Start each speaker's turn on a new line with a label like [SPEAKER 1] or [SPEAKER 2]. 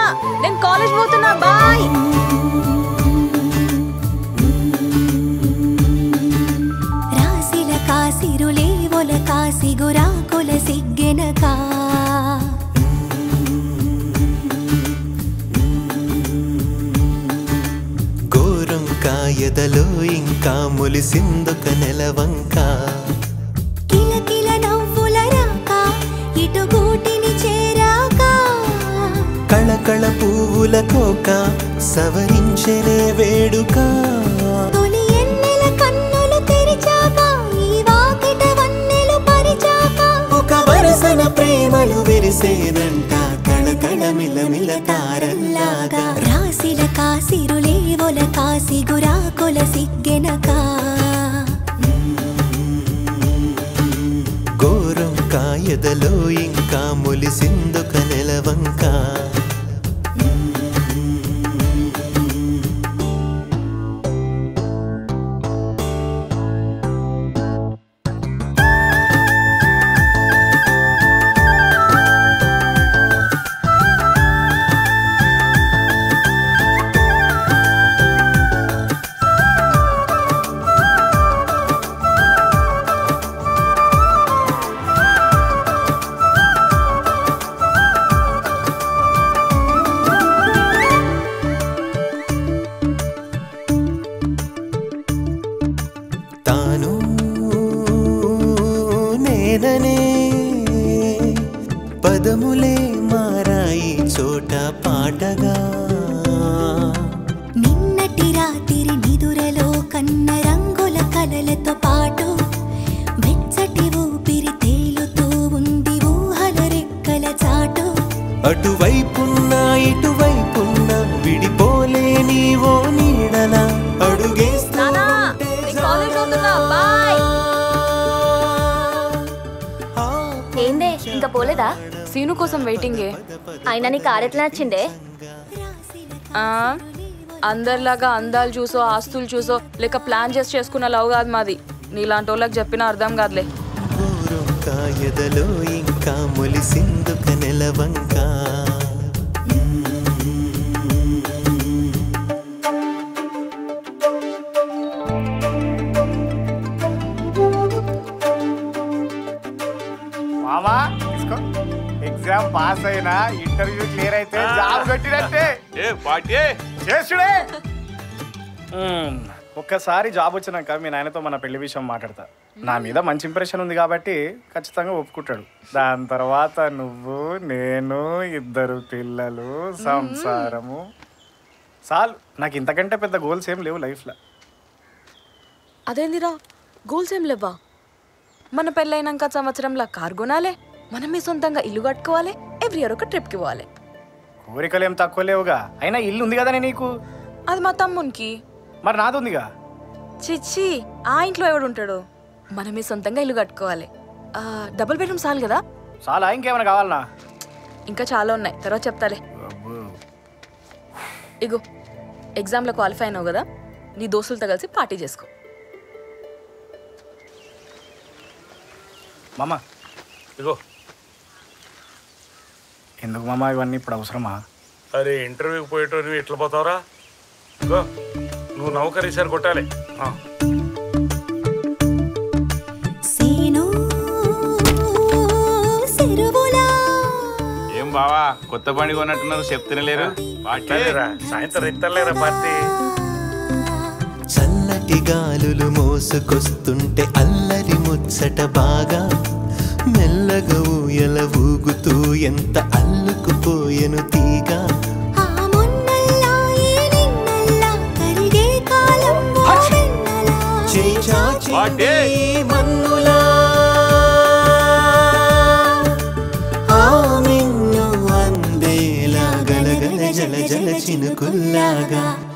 [SPEAKER 1] నేను కాలేజ్ పోతున్నా బాయ్
[SPEAKER 2] రాసిల కాసిరులే ఒల కాసి గురాకుల సిగ్గెనకా
[SPEAKER 3] గోరంకాయదలో ఇంకా ములిసిందొక నెలవంక
[SPEAKER 2] కిలకిల నవ్వుల రాక ఇటు గూటిని చేరాక
[SPEAKER 3] కళకళ పువ్వుల కోక సవరించనే వేడుక
[SPEAKER 2] తొలి ఎన్నెల కన్నులు తెరిచాక ఈ వాకిట వన్నెలు పరిచాక
[SPEAKER 3] ఒక వరసన ప్రేమలు విరిసేనంట కళకళ మిలమిల తారల్లాగా
[SPEAKER 2] రాసిల కాసిరులే ఒల కాసి గురాకుల సిగ్గెనకా
[SPEAKER 3] గోరంకాయదలో ఇంకా ములిసిందొక నెలవంక తాను నేననే పదములే మారాయి చోట పాటగా
[SPEAKER 2] నిన్నటి రాత్రి నిదురలో కన్న రంగుల కలలతో పాటు వెచ్చటి ఊపిరి తేలుతూ ఉంది ఊహల రెక్కల చాటు
[SPEAKER 3] అటువైపున్నా ఇటువైపున్నా విడిపోలేని ఓ నీడలా అడుగేస్తా
[SPEAKER 1] నానా
[SPEAKER 3] ఉంటే
[SPEAKER 1] నేను కాలేజ్ పోతున్నా బాయ్
[SPEAKER 4] ఏందే ఇంకా పోలేదా
[SPEAKER 1] సీను కోసం వెయిటింగే
[SPEAKER 4] అయినా నీ కార్ ఎట్లా నచ్చిందే
[SPEAKER 1] ఆ, అందరిలాగా అందాలు చూసో ఆస్తులు చూసో లేక ప్లాన్ చేసి చేసుకున్న లవ్ కాదు మాది నీలాంటి వాళ్ళకి చెప్పిన అర్థం కాదులే
[SPEAKER 3] కాయదలో ఇంకా మొలిసిందుక నెలవంక
[SPEAKER 5] మామా తీసుకో ఎగ్జామ్ పాస్ అయినా ఇంటర్వ్యూ క్లియర్ అయితే జాబ్ పెట్టినట్టే
[SPEAKER 6] ఏ పార్టీ
[SPEAKER 5] చేసుడే ఒక్కసారి జాబ్ వచ్చినాక మీ నాయనతో మన పెళ్లి విషయం మాట్లాడతా నా మీద మంచి ఇంప్రెషన్ ఉంది కాబట్టి ఖచ్చితంగా ఒప్పుకుంటాడు దాని తర్వాత నువ్వు నేను ఇద్దరు పిల్లలు సంసారము చాలు నాకు ఇంతకంటే పెద్ద గోల్స్ ఏం లేవు లైఫ్లో
[SPEAKER 1] అదేందిరా గోల్స్ ఏం లేవా మన పెళ్ళైనాక సంవత్సరంలో కార్ కొనాలి మనమే సొంతంగా ఇల్లు కట్టుకోవాలి ఎవ్రీ ఇయర్ ఒక ట్రిప్కి పోవాలి
[SPEAKER 5] కోరికలు ఏం తక్కువ లేవుగా అయినా ఇల్లు ఉంది కదనే నీకు
[SPEAKER 1] అది మా తమ్మునికి
[SPEAKER 5] మరి నాది ఉందిగా
[SPEAKER 1] చిచ్చి ఆ ఇంట్లో ఎవడు ఉంటాడు మనమే సొంతంగా ఇల్లు కట్టుకోవాలి ఆ, డబుల్ బెడ్రూమ్ చాలు కదా
[SPEAKER 5] చాలా ఇంకేమైనా కావాలనా
[SPEAKER 1] ఇంకా చాలా ఉన్నాయి తర్వాత చెప్తాలే ఇగో ఎగ్జామ్లో క్వాలిఫై అయినావు కదా నీ దోస్తులతో కలిసి పార్టీ చేసుకో
[SPEAKER 5] మామ
[SPEAKER 6] ఇగో
[SPEAKER 5] ఎందుకు మామ ఇవన్నీ ఇప్పుడు అవసరమా
[SPEAKER 6] అరే ఇంటర్వ్యూకి పోయేటోని ఎట్లా పోతావురా ఇగో నువ్వు నౌకరీ సార్ కొట్టాలి ఆ.
[SPEAKER 2] సేను సెరువులా
[SPEAKER 7] ఏం బావా కొత్త బండి కొన్నట్టున్నారు చెప్తూనే లేరు
[SPEAKER 6] సరేరా, సాయంత్రం ఇస్తలేరా పార్టీ
[SPEAKER 3] చల్లటి గాలులు మోసుకొస్తుంటే అల్లరి ముచ్చట బాగా మెల్లగా ఊయల ఊగుతూ ఎంత అల్లుకుపోయెను తీగ
[SPEAKER 2] ఆ మొన్నల్లా ఈ నిన్నల్లా కరిగే కాలం ఓ వెన్నెలా.
[SPEAKER 3] చేయి చాచి
[SPEAKER 7] వాటే?
[SPEAKER 3] ఈ మన్నులా ఆ మిన్ను అందేలా గలగల జల జల చినుకుల్లాగా